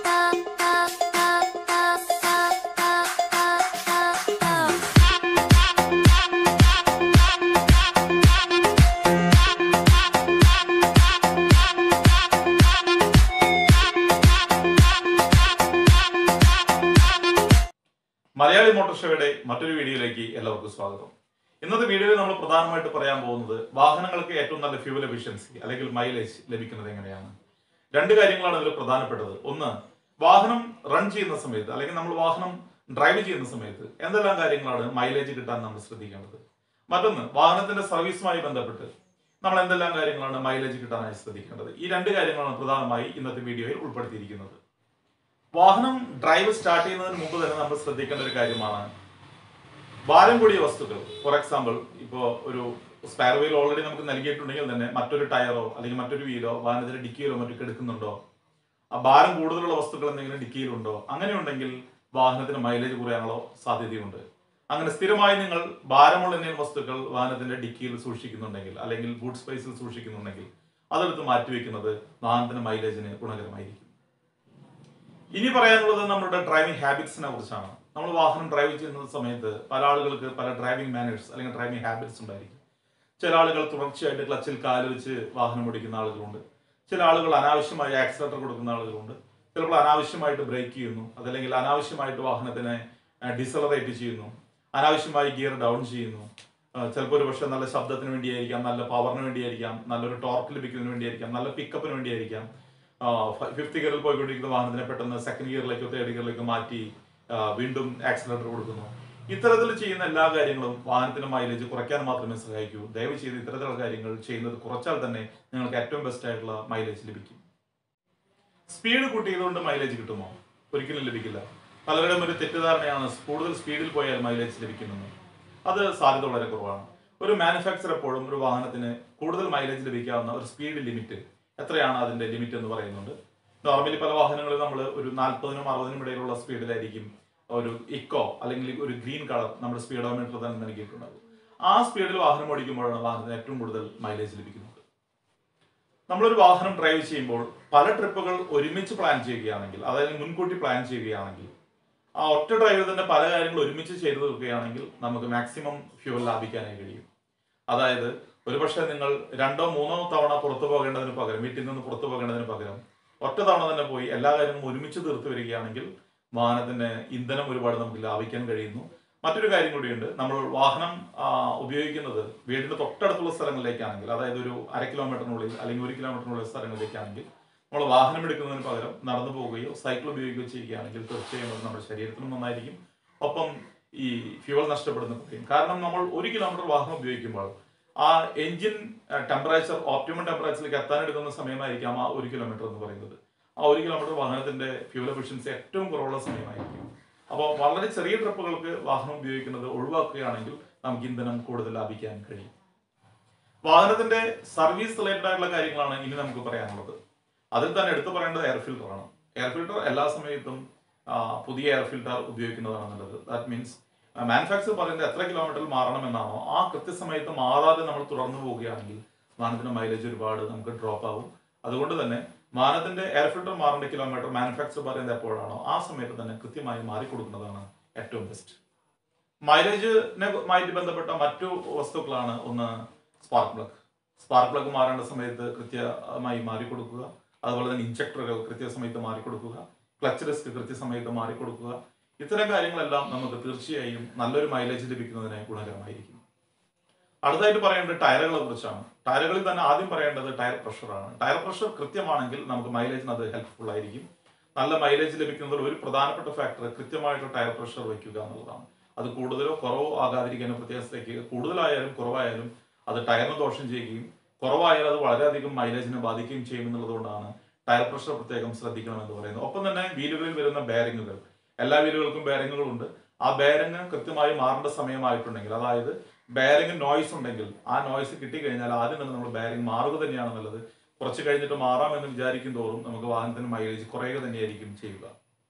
Malayali motor ഷോയുടെ മറ്റൊരു വീഡിയോയിലേക്ക് എല്ലാവർക്കും സ്വാഗതം ഇന്നത്തെ വീഡിയോയിൽ നമ്മൾ പ്രധാനമായിട്ട് പറയാൻ പോകുന്നത് വാഹനങ്ങൾക്ക് ഏറ്റവും നല്ല ഫ്യൂവൽ എഫിഷ്യൻസി അല്ലെങ്കിൽ മൈലേജ് ലഭിക്കുന്നത് എങ്ങനെയാണ് രണ്ട് കാര്യങ്ങളാണ് ഇതിൽ പ്രധാനപ്പെട്ടത് ഒന്ന് വാഹനം റൺ ചെയ്യുന്ന സമയത്ത് അല്ലെങ്കിൽ നമ്മൾ വാഹനം ഡ്രൈവ് ചെയ്യുന്ന സമയത്ത് എന്തെല്ലാം കാര്യങ്ങളാണ് മൈലേജ് കിട്ടാൻ നമ്മൾ ശ്രദ്ധിക്കേണ്ടത് മറ്റൊന്ന് വാഹനത്തിന്റെ സർവീസുമായി ബന്ധപ്പെട്ട് നമ്മൾ എന്തെല്ലാം കാര്യങ്ങളാണ് മൈലേജ് കിട്ടാനായി ശ്രദ്ധിക്കേണ്ടത് ഈ രണ്ട് കാര്യങ്ങളാണ് പ്രധാനമായി ഇന്നത്തെ വീഡിയോയിൽ ഉൾപ്പെടുത്തിയിരിക്കുന്നത് വാഹനം ഡ്രൈവ് സ്റ്റാർട്ട് ചെയ്യുന്നതിന് മുമ്പ് തന്നെ നമ്മൾ ശ്രദ്ധിക്കേണ്ട ഒരു കാര്യമാണ് ഭാരം കൂടിയ വസ്തുക്കൾ ഫോർ എക്സാമ്പിൾ ഇപ്പോൾ ഒരു സ്പെയർ വീൽ ഓൾറെഡി നമുക്ക് നൽകിയിട്ടുണ്ടെങ്കിൽ തന്നെ മറ്റൊരു ടയറോ അല്ലെങ്കിൽ മറ്റൊരു വീലോ വാഹനത്തിന്റെ ഡിക്കിയിലോ മറ്റോ എടുക്കുന്നുണ്ടോ ആ ഭാരം കൂടുതലുള്ള വസ്തുക്കൾ എന്തെങ്കിലും ഡിക്കിയിലുണ്ടോ അങ്ങനെയുണ്ടെങ്കിൽ വാഹനത്തിന് മൈലേജ് കുറയാനുള്ള സാധ്യതയുണ്ട് അങ്ങനെ സ്ഥിരമായി നിങ്ങൾ ഭാരമുള്ള എന്തെങ്കിലും വസ്തുക്കൾ വാഹനത്തിന്റെ ഡിക്കിയിൽ സൂക്ഷിക്കുന്നുണ്ടെങ്കിൽ അല്ലെങ്കിൽ ബൂട്ട് സ്പേസിൽ സൂക്ഷിക്കുന്നുണ്ടെങ്കിൽ അതെടുത്ത് മാറ്റിവെക്കുന്നത് വാഹനത്തിന്റെ മൈലേജിന് ഗുണകരമായിരിക്കും ഇനി പറയാനുള്ളത് നമ്മുടെ ഡ്രൈവിംഗ് ഹാബിറ്റ്സിനെ കുറിച്ചാണ് നമ്മൾ വാഹനം ഡ്രൈവ് ചെയ്യുന്ന സമയത്ത് പല ആളുകൾക്ക് പല ഡ്രൈവിംഗ് മാനേഴ്സ് അല്ലെങ്കിൽ ഡ്രൈവിംഗ് ഹാബിറ്റ്സ് ഉണ്ടായിരിക്കും ചില ആളുകൾ തുടർച്ചയായിട്ട് ക്ലച്ചിൽ കാല് വെച്ച് വാഹനം ഓടിക്കുന്ന ആളുകളുണ്ട് ചില ആളുകൾ അനാവശ്യമായി ആക്സിലേറ്റർ കൊടുക്കുന്ന ആളുകളുണ്ട് ചിലപ്പോൾ അനാവശ്യമായിട്ട് ബ്രേക്ക് ചെയ്യുന്നു അതല്ലെങ്കിൽ അനാവശ്യമായിട്ട് വാഹനത്തിനെ ഡിസലറേറ്റ് ചെയ്യുന്നു അനാവശ്യമായി ഗിയർ ഡൗൺ ചെയ്യുന്നു ചിലപ്പോൾ ഒരു പക്ഷേ നല്ല ശബ്ദത്തിന് വേണ്ടിയായിരിക്കാം നല്ല പവറിന് വേണ്ടിയായിരിക്കാം നല്ലൊരു ടോർക്ക് ലഭിക്കുന്നതിന് വേണ്ടിയായിരിക്കാം നല്ല പിക്കപ്പിന് വേണ്ടിയായിരിക്കാം ഫിഫ്ത് ഗിയറിൽ പോയിക്കൊണ്ടിരിക്കുന്ന വാഹനത്തിനെ പെട്ടെന്ന് സെക്കൻഡ് ഗിയറിലേക്കോ തേർഡ് ഗിയറിലേക്കോ മാറ്റി ആ, വീണ്ടും ആക്സിലേറ്റർ കൊടുക്കുന്നു ഇത്തരത്തിൽ ചെയ്യുന്ന എല്ലാ കാര്യങ്ങളും വാഹനത്തിന്റെ മൈലേജ് കുറയ്ക്കാൻ മാത്രമേ സഹായിക്കൂ ദയവ് ചെയ്ത് ഇത്തരത്തിലുള്ള കാര്യങ്ങൾ ചെയ്യുന്നത് കുറച്ചാൽ തന്നെ നിങ്ങൾക്ക് ഏറ്റവും ബെസ്റ്റ് ആയിട്ടുള്ള മൈലേജ് ലഭിക്കും സ്പീഡ് കൂട്ടിയതുകൊണ്ട് മൈലേജ് കിട്ടുമോ ഒരിക്കലും ലഭിക്കില്ല പലരുടെയും ഒരു തെറ്റിദ്ധാരണയാണ് കൂടുതൽ സ്പീഡിൽ പോയാൽ മൈലേജ് ലഭിക്കുമെന്ന് അത് സാധ്യത വളരെ കുറവാണ് ഒരു മാനുഫാക്ചർ എപ്പോഴും ഒരു വാഹനത്തിന് കൂടുതൽ മൈലേജ് ലഭിക്കാവുന്ന ഒരു സ്പീഡ് ലിമിറ്റ് എത്രയാണ് അതിന്റെ ലിമിറ്റ് എന്ന് പറയുന്നുണ്ട് നോർമലി പല വാഹനങ്ങളിൽ നമ്മൾ ഒരു നാൽപ്പതിനും അറുപതിനും ഇടയിലുള്ള സ്പീഡിലായിരിക്കും ഒരു ഇക്കോ അല്ലെങ്കിൽ ഒരു ഗ്രീൻ കളർ നമ്മുടെ സ്പീഡോമീറ്റർ തന്നെ നൽകിയിട്ടുണ്ടാകും ആ സ്പീഡിൽ വാഹനം ഓടിക്കുമ്പോഴാണ് വാഹനത്തിന് ഏറ്റവും കൂടുതൽ മൈലേജ് ലഭിക്കുന്നത് നമ്മളൊരു വാഹനം ഡ്രൈവ് ചെയ്യുമ്പോൾ പല ട്രിപ്പുകൾ ഒരുമിച്ച് പ്ലാൻ ചെയ്യുകയാണെങ്കിൽ അതായത് മുൻകൂട്ടി പ്ലാൻ ചെയ്യുകയാണെങ്കിൽ ആ ഒറ്റ ഡ്രൈവിൽ തന്നെ പല കാര്യങ്ങൾ ഒരുമിച്ച് ചെയ്തു തീർക്കുകയാണെങ്കിൽ നമുക്ക് മാക്സിമം ഫ്യൂവൽ ലാഭിക്കാനായി കഴിയും അതായത് ഒരുപക്ഷെ നിങ്ങൾ രണ്ടോ മൂന്നോ തവണ പുറത്തു പോകേണ്ടതിന് പകരം വീട്ടിൽ നിന്ന് പുറത്തു പോകേണ്ടതിന് പകരം ഒറ്റ തവണ തന്നെ പോയി എല്ലാ കാര്യങ്ങളും ഒരുമിച്ച് തീർത്ത് വരികയാണെങ്കിൽ വാഹനത്തിന്റെ ഇന്ധനം ഒരുപാട് നമുക്ക് ലാഭിക്കാൻ കഴിയുന്നു മറ്റൊരു കാര്യം കൂടിയുണ്ട് നമ്മൾ വാഹനം ആ, ഉപയോഗിക്കുന്നത് വീടിന്റെ തൊട്ടടുത്തുള്ള സ്ഥലങ്ങളിലേക്കാണെങ്കിൽ അതായത് ഒരു അര കിലോമീറ്ററിനുള്ളിൽ അല്ലെങ്കിൽ ഒരു കിലോമീറ്ററിനുള്ളിൽ സ്ഥലങ്ങളിലേക്കാണെങ്കിൽ നമ്മൾ വാഹനം എടുക്കുന്നതിന് പകരം നടന്നു പോവുകയോ സൈക്കിൾ ഉപയോഗിക്കുകയോ ചെയ്യുകയാണെങ്കിൽ തീർച്ചയായും അത് നമ്മുടെ ശരീരത്തിനും നന്നായിരിക്കും ഒപ്പം ഈ ഫ്യൂവൽ നഷ്ടപ്പെടുന്ന കുറയും കാരണം നമ്മൾ ഒരു കിലോമീറ്റർ വാഹനം ഉപയോഗിക്കുമ്പോൾ ആ എഞ്ചിൻ ടെമ്പറേച്ചർ ഓപ്റ്റിമം ടെമ്പറേച്ചറിലേക്ക് എത്താൻ എടുക്കുന്ന സമയമായിരിക്കാം ആ ഒരു കിലോമീറ്റർ എന്ന് പറയുന്നത് ആ ഒരു കിലോമീറ്റർ വാഹനത്തിന്റെ ഫ്യൂവൽ എഫിഷ്യൻസി ഏറ്റവും കുറവുള്ള സമയമായിരിക്കും അപ്പോൾ വളരെ ചെറിയ ട്രിപ്പുകൾക്ക് വാഹനം ഉപയോഗിക്കുന്നത് ഒഴിവാക്കുകയാണെങ്കിൽ നമുക്ക് ഇന്ധനം കൂടുതൽ ലാഭിക്കാൻ കഴിയും വാഹനത്തിന്റെ സർവീസ് റിലേറ്റഡ് ആയിട്ടുള്ള കാര്യങ്ങളാണ് ഇനി നമുക്ക് പറയാനുള്ളത് അതിൽ തന്നെ എടുത്തു പറയേണ്ടത് എയർ ഫിൽറ്റർ ആണ് എയർ ഫിൽറ്റർ എല്ലാ സമയത്തും ആ, പുതിയ എയർ ഫിൽറ്റർ ഉപയോഗിക്കുന്നതാണ് നല്ലത് ദാറ്റ് മീൻസ് മാനുഫാക്ചർ പറയുന്നത് എത്ര കിലോമീറ്ററിൽ മാറണമെന്നാണോ ആ കൃത്യസമയത്ത് മാറാതെ നമ്മൾ തുടർന്നു പോവുകയാണെങ്കിൽ വാഹനത്തിന്റെ മൈലേജ് ഒരുപാട് നമുക്ക് ഡ്രോപ്പ് ആവും അതുകൊണ്ട് തന്നെ വാഹനത്തിന്റെ എയർ ഫിൽറ്റർ മാറേണ്ട കിലോമീറ്റർ മാനുഫാക്ചർ പറയുന്നത് എപ്പോഴാണോ ആ സമയത്ത് തന്നെ കൃത്യമായി മാറിക്കൊടുക്കുന്നതാണ് ഏറ്റവും ബെസ്റ്റ് മൈലേജിനുമായിട്ട് ബന്ധപ്പെട്ട മറ്റു വസ്തുക്കളാണ് ഒന്ന് സ്പാർക്ക് പ്ലഗ് സ്പാർക്ക് പ്ലഗ് മാറേണ്ട സമയത്ത് കൃത്യമായി മാറിക്കൊടുക്കുക അതുപോലെ തന്നെ ഇഞ്ചക്ടറുകൾ കൃത്യസമയത്ത് മാറിക്കൊടുക്കുക ക്ലച്ച് ഡിസ്ക് കൃത്യസമയത്ത് മാറിക്കൊടുക്കുക ഇത്തരം കാര്യങ്ങളെല്ലാം നമുക്ക് തീർച്ചയായും നല്ലൊരു മൈലേജ് ലഭിക്കുന്നതിന് ഗുണകരമായിരിക്കും അടുത്തായിട്ട് പറയേണ്ടത് ടയറുകളെ കുറിച്ചാണ് ടയറുകളിൽ തന്നെ ആദ്യം പറയേണ്ടത് ടയർ പ്രഷറാണ് ടയർ പ്രഷർ കൃത്യമാണെങ്കിൽ നമുക്ക് മൈലേജിന് അത് ഹെൽപ്ഫുൾ ആയിരിക്കും നല്ല മൈലേജ് ലഭിക്കുന്നതിൽ ഒരു പ്രധാനപ്പെട്ട ഫാക്ടർ കൃത്യമായിട്ട് ടയർ പ്രഷർ വയ്ക്കുക എന്നുള്ളതാണ് അത് കൂടുതലോ കുറവോ ആകാതിരിക്കാനും പ്രത്യേകം ശ്രദ്ധിക്കുക കൂടുതലായാലും കുറവായാലും അത് ടയറിന് ദോഷം ചെയ്യുകയും കുറവായാൽ അത് വളരെയധികം മൈലേജിനെ ബാധിക്കുകയും ചെയ്യുമെന്നുള്ളതുകൊണ്ടാണ് ടയർ പ്രഷർ പ്രത്യേകം ശ്രദ്ധിക്കണമെന്ന് പറയുന്നത് ഒപ്പം തന്നെ വീലുകളിൽ വരുന്ന ബെയറിങ്ങുകൾ എല്ലാ വീലുകൾക്കും ബെയറിങ്ങുകളുണ്ട് ആ ബെയറിങ് കൃത്യമായി മാറേണ്ട സമയമായിട്ടുണ്ടെങ്കിൽ അതായത് ബെയറിങ് നോയ്സ് ഉണ്ടെങ്കിൽ ആ നോയ്സ് കിട്ടിക്കഴിഞ്ഞാൽ ആദ്യം തന്നെ നമ്മൾ ബെയറിങ് മാറുക തന്നെയാണ് നല്ലത് കുറച്ച് കഴിഞ്ഞിട്ട് മാറാമെന്ന് വിചാരിക്കും തോറും നമുക്ക് വാഹനത്തിന് മൈലേജ് കുറയുക തന്നെയായിരിക്കും ചെയ്യുക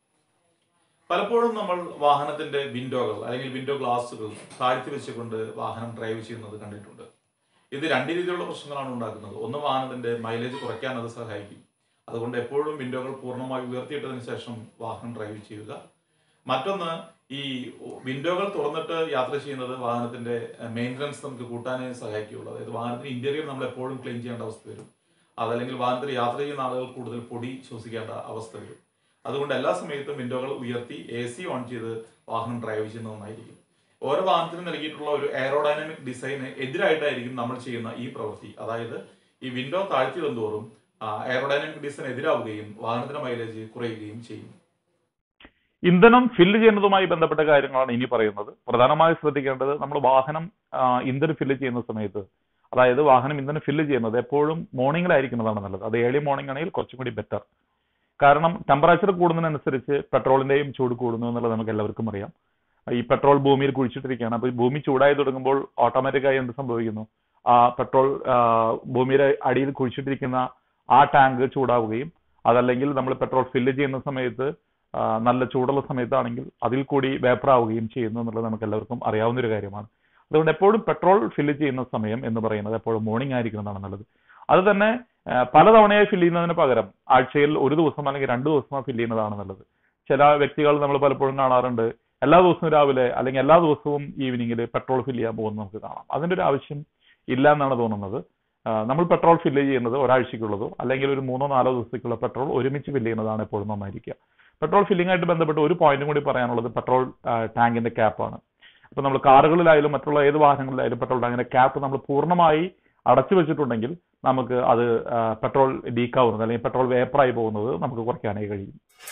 പലപ്പോഴും നമ്മൾ വാഹനത്തിന്റെ വിൻഡോകൾ അല്ലെങ്കിൽ വിൻഡോ ഗ്ലാസുകൾ താഴ്ത്തി വെച്ചുകൊണ്ട് വാഹനം ഡ്രൈവ് ചെയ്യുന്നത് കണ്ടിട്ടുണ്ട് ഇത് രണ്ട് രീതിയിലുള്ള പ്രശ്നങ്ങളാണ് ഉണ്ടാക്കുന്നത് ഒന്ന് വാഹനത്തിന്റെ മൈലേജ് കുറയ്ക്കാൻ അത് സഹായിക്കും അതുകൊണ്ട് എപ്പോഴും വിൻഡോകൾ പൂർണ്ണമായി ഉയർത്തിയിട്ടതിന് ശേഷം വാഹനം ഡ്രൈവ് ചെയ്യുക മറ്റൊന്ന് ഈ വിൻഡോകൾ തുറന്നിട്ട് യാത്ര ചെയ്യുന്നത് വാഹനത്തിന്റെ മെയിൻ്റനൻസ് നമുക്ക് കൂട്ടാനേ സഹായിക്കുകയുള്ളൂ അതായത് വാഹനത്തിന്റെ ഇന്റീരിയർ നമ്മൾ എപ്പോഴും ക്ലീൻ ചെയ്യേണ്ട അവസ്ഥ വരും അതല്ലെങ്കിൽ വാഹനത്തിൽ യാത്ര ചെയ്യുന്ന ആളുകൾ കൂടുതൽ പൊടി ശ്വസിക്കേണ്ട അവസ്ഥ വരും അതുകൊണ്ട് എല്ലാ സമയത്തും വിൻഡോകൾ ഉയർത്തി എ സി ഓൺ ചെയ്ത് വാഹനം ഡ്രൈവ് ചെയ്യുന്നത് നന്നായിരിക്കും ഓരോ വാഹനത്തിനും നൽകിയിട്ടുള്ള ഒരു എയറോഡൈനാമിക് ഡിസൈന് എതിരായിട്ടായിരിക്കും നമ്മൾ ചെയ്യുന്ന ഈ പ്രവൃത്തി അതായത് ഈ വിൻഡോ താഴ്ത്തിയതും തോറും എയറോഡൈനാമിക് ഡിസൈൻ എതിരാവുകയും വാഹനത്തിന്റെ മൈലേജ് കുറയുകയും ചെയ്യും ഇന്ധനം ഫില്ല് ചെയ്യുന്നതുമായി ബന്ധപ്പെട്ട കാര്യങ്ങളാണ് ഇനി പറയുന്നത് പ്രധാനമായും ശ്രദ്ധിക്കേണ്ടത് നമ്മൾ വാഹനം ആ, ഇന്ധനം ഫില്ല് ചെയ്യുന്ന സമയത്ത് അതായത് വാഹനം ഇന്ധനം ഫില്ല് ചെയ്യുന്നത് എപ്പോഴും മോർണിംഗിലായിരിക്കുന്നതാണ് നല്ലത് അത് ഏർലി മോർണിംഗ് ആണെങ്കിൽ കുറച്ചും കൂടി ബെറ്റർ കാരണം ടെമ്പറേച്ചർ കൂടുന്നതിനനുസരിച്ച് പെട്രോളിന്റെയും ചൂട് കൂടുന്നു എന്നുള്ളത് നമുക്ക് എല്ലാവർക്കും അറിയാം ഈ പെട്രോൾ ഭൂമിയിൽ കുഴിച്ചിട്ടിരിക്കുകയാണ് അപ്പോൾ ഈ ഭൂമി ചൂടായി തുടങ്ങുമ്പോൾ ഓട്ടോമാറ്റിക്കായി എന്ത് സംഭവിക്കുന്നു ആ പെട്രോൾ ആ, ഭൂമിയുടെ അടിയിൽ കുഴിച്ചിട്ടിരിക്കുന്ന ആ ടാങ്ക് ചൂടാവുകയും അതല്ലെങ്കിൽ നമ്മൾ പെട്രോൾ ഫില്ല് ചെയ്യുന്ന സമയത്ത് ആ, നല്ല ചൂടുള്ള സമയത്താണെങ്കിൽ അതിൽ കൂടി വേപ്പറാവുകയും ചെയ്യുന്നു എന്നുള്ളത് നമുക്ക് എല്ലാവർക്കും അറിയാവുന്ന ഒരു കാര്യമാണ് അതുകൊണ്ട് എപ്പോഴും പെട്രോൾ ഫില്ല് ചെയ്യുന്ന സമയം എന്ന് പറയുന്നത് എപ്പോഴും മോർണിംഗ് ആയിരിക്കുന്നതാണ് നല്ലത് അത് തന്നെ ആ, പലതവണയായി ഫില്ല് ചെയ്യുന്നതിന് പകരം ആഴ്ചയിൽ ഒരു ദിവസം അല്ലെങ്കിൽ രണ്ട് ദിവസം ഫില്ല് ചെയ്യുന്നതാണ് നല്ലത് ചില വ്യക്തികൾ നമ്മൾ പലപ്പോഴും കാണാറുണ്ട് എല്ലാ ദിവസവും രാവിലെ അല്ലെങ്കിൽ എല്ലാ ദിവസവും ഈവനിങ്ങിൽ പെട്രോൾ ഫില്ല് ചെയ്യാൻ പോകുന്നത് നമുക്ക് കാണാം അതിന്റെ ഒരു ആവശ്യം ഇല്ല എന്നാണ് തോന്നുന്നത് ആ, നമ്മൾ പെട്രോൾ ഫില്ല് ചെയ്യുന്നത് ഒരാഴ്ചയ്ക്കുള്ളതോ അല്ലെങ്കിൽ ഒരു മൂന്നോ നാലോ ദിവസത്തേക്കുള്ള പെട്രോൾ ഒരുമിച്ച് ഫില്ല് ചെയ്യുന്നതാണ് എപ്പോഴും നന്നായിരിക്കുക പെട്രോൾ ഫില്ലിംഗ് ആയിട്ട് ബന്ധപ്പെട്ട് ഒരു പോയിന്റും കൂടി പറയാനുള്ളത് പെട്രോൾ ടാങ്കിന്റെ ക്യാപ്പാണ് അപ്പൊ നമ്മൾ കാറുകളിലായാലും മറ്റുള്ള ഏത് വാഹനങ്ങളിലായാലും പെട്രോൾ ടാങ്കിന്റെ ക്യാപ്പ് നമ്മൾ പൂർണ്ണമായി അടച്ചു വെച്ചിട്ടുണ്ടെങ്കിൽ നമുക്ക് അത് പെട്രോൾ ലീക്ക് ആവുന്നത് അല്ലെങ്കിൽ പെട്രോൾ വേപ്പറായി പോകുന്നത് നമുക്ക് കുറയ്ക്കാനേ കഴിയും